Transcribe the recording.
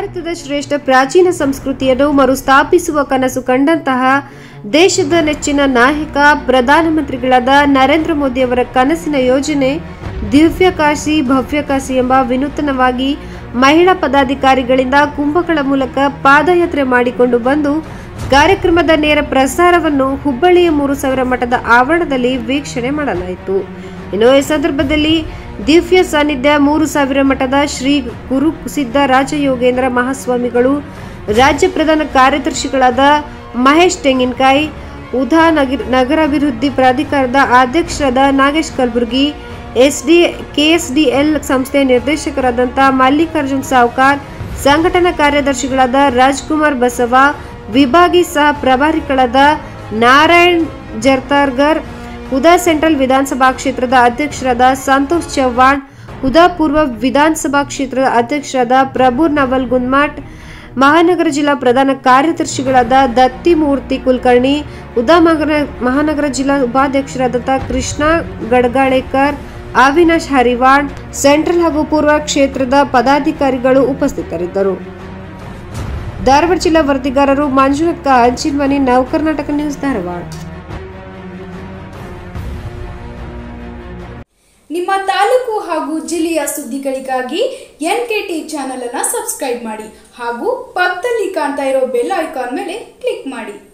ಭಾರತದ ಶ್ರೇಷ್ಠ ಪ್ರಾಚೀನ ಸಂಸ್ಕೃತಿಯನ್ನು ಮರುಸ್ಥಾಪಿಸುವ ಕನಸು ಕಂಡಂತಹ ದೇಶದ ನೆಚ್ಚಿನ ನಾಯಕ ಪ್ರಧಾನಮಂತ್ರಿಗಳಾದ ನರೇಂದ್ರ ಮೋದಿಯವರ ಕನಸಿನ ಯೋಜನೆ ದಿವ್ಯ ಕಾಶಿ ಭವ್ಯ ಕಾಶಿ ಎಂಬ ವಿನೂತನವಾಗಿ ಮಹಿಳಾ ಪದಾಧಿಕಾರಿಗಳಿಂದ ಕುಂಭಗಳ ಮೂಲಕ ಪಾದಯಾತ್ರೆ ಮಾಡಿಕೊಂಡು ಬಂದು ಕಾರ್ಯಕ್ರಮದ ನೇರ ಪ್ರಸಾರವನ್ನು ಹುಬ್ಬಳ್ಳಿಯ ಮೂರು ಸಾವಿರ ಮಠದ ಆವರಣದಲ್ಲಿ ವೀಕ್ಷಣೆ ಮಾಡಲಾಯಿತು ಇನ್ನು ಈ ಸಂದರ್ಭದಲ್ಲಿ ದಿವ್ಯ ಸಾನ್ನಿಧ್ಯ ಮೂರು ಸಾವಿರ ಮಠದ ಶ್ರೀ ಗುರು ಸಿದ್ಧ ರಾಜಯೋಗೇಂದ್ರ ಮಹಾಸ್ವಾಮಿಗಳು ರಾಜ್ಯ ಪ್ರಧಾನ ಕಾರ್ಯದರ್ಶಿಗಳಾದ ಮಹೇಶ್ ತೆಂಗಿನಕಾಯಿ ಉಧಾ ನಗರ ನಗರಾಭಿವೃದ್ಧಿ ಪ್ರಾಧಿಕಾರದ ಅಧ್ಯಕ್ಷರಾದ ನಾಗೇಶ್ ಕಲಬುರ್ಗಿ ಎಸ್ಡಿ ಕೆಎಸ್ಡಿಎಲ್ ಸಂಸ್ಥೆಯ ನಿರ್ದೇಶಕರಾದಂಥ ಮಲ್ಲಿಕಾರ್ಜುನ್ ಸಾವ್ಕಾರ್ ಸಂಘಟನಾ ಕಾರ್ಯದರ್ಶಿಗಳಾದ ರಾಜ್ಕುಮಾರ್ ಬಸವ ವಿಭಾಗಿ ಸಹ ಪ್ರಭಾರಿಗಳಾದ ನಾರಾಯಣ್ ಜರ್ತಾರ್ಗರ್ ಹುದಾ ಸೆಂಟ್ರಲ್ ವಿಧಾನಸಭಾ ಕ್ಷೇತ್ರದ ಅಧ್ಯಕ್ಷರಾದ ಸಂತೋಷ್ ಚವ್ಹಾಣ್ ಹುದಾ ಪೂರ್ವ ವಿಧಾನಸಭಾ ಕ್ಷೇತ್ರದ ಅಧ್ಯಕ್ಷರಾದ ಪ್ರಭು ನವಲ್ ಗುನ್ಮಾಟ್ ಮಹಾನಗರ ಜಿಲ್ಲಾ ಪ್ರಧಾನ ಕಾರ್ಯದರ್ಶಿಗಳಾದ ದತ್ತಿಮೂರ್ತಿ ಕುಲಕರ್ಣಿ ಉದಾ ಮಹಾನಗರ ಮಹಾನಗರ ಜಿಲ್ಲಾ ಉಪಾಧ್ಯಕ್ಷರಾದಂಥ ಕೃಷ್ಣ ಗಡ್ಗಾಳೇಕರ್ ಅವಿನಾಶ್ ಹರಿವಾಣ್ ಸೆಂಟ್ರಲ್ ಹಾಗೂ ಪೂರ್ವ ಕ್ಷೇತ್ರದ ಪದಾಧಿಕಾರಿಗಳು ಉಪಸ್ಥಿತರಿದ್ದರು ಧಾರವಾಡ ಜಿಲ್ಲಾ ವರದಿಗಾರರು ಮಂಜುನಾಥ್ ಅಂಚಿನ ಮನೆ ನವ ಕರ್ನಾಟಕ ನ್ಯೂಸ್ ಧಾರವಾಡ ನಿಮ್ಮ ತಾಲೂಕು ಹಾಗೂ ಜಿಲ್ಲೆಯ ಸುದ್ದಿಗಳಿಗಾಗಿ ಎನ್ ಕೆ ಟಿ ಚಾನಲ್ ಅನ್ನು ಸಬ್ಸ್ಕ್ರೈಬ್ ಮಾಡಿ ಹಾಗೂ ಪಕ್ಕದಲ್ಲಿ ಕಾಣ್ತಾ ಇರೋ ಬೆಲ್ ಐಕಾನ್ ಮೇಲೆ ಕ್ಲಿಕ್ ಮಾಡಿ